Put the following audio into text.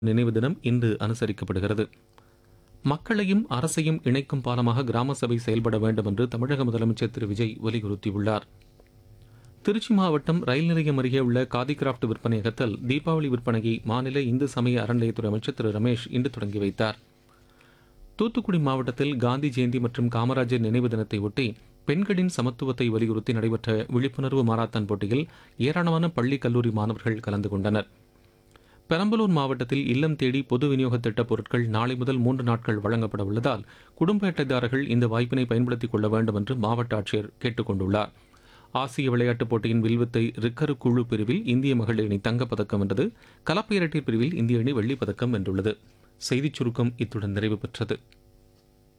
நினைவு தினம் இன்று அனுசரிக்கப்படுகிறது மக்களையும் அரசையும் இணைக்கும் பாலமாக கிராம சபை செயல்பட வேண்டும் என்று தமிழக முதலமைச்சர் திரு விஜய் வலியுறுத்தியுள்ளார் திருச்சி மாவட்டம் ரயில் நிலையம் அருகே உள்ள காதி கிராப்ட் விற்பனையகத்தில் தீபாவளி விற்பனையை மாநில இந்து சமய அறநிலையத்துறை அமைச்சர் திரு ரமேஷ் இன்று தொடங்கி வைத்தார் தூத்துக்குடி மாவட்டத்தில் காந்தி ஜெயந்தி மற்றும் காமராஜர் நினைவு தினத்தை ஒட்டி பெண்களின் சமத்துவத்தை வலியுறுத்தி நடைபெற்ற விழிப்புணர்வு மாரத்தான் போட்டியில் ஏராளமான பள்ளி கல்லூரி மாணவர்கள் கலந்து கொண்டனர் பெரம்பலூர் மாவட்டத்தில் இல்லம் தேடி பொது விநியோக திட்ட பொருட்கள் நாளை முதல் மூன்று நாட்கள் வழங்கப்பட உள்ளதால் குடும்ப அட்டைதாரர்கள் இந்த வாய்ப்பினை பயன்படுத்திக் கொள்ள வேண்டும் என்று மாவட்ட ஆட்சியர் கேட்டுக் கொண்டுள்ளார் ஆசிய விளையாட்டுப் போட்டியின் வில்வித்தை ரிக்கரு குழு பிரிவில் இந்திய மகளிர் அணி தங்கப்பதக்கம் வென்றது கலப்பு இரட்டையர் பிரிவில் இந்திய அணி வெள்ளிப் பதக்கம் வென்றுள்ளது செய்திச் சுருக்கம் இத்துடன் நிறைவு பெற்றது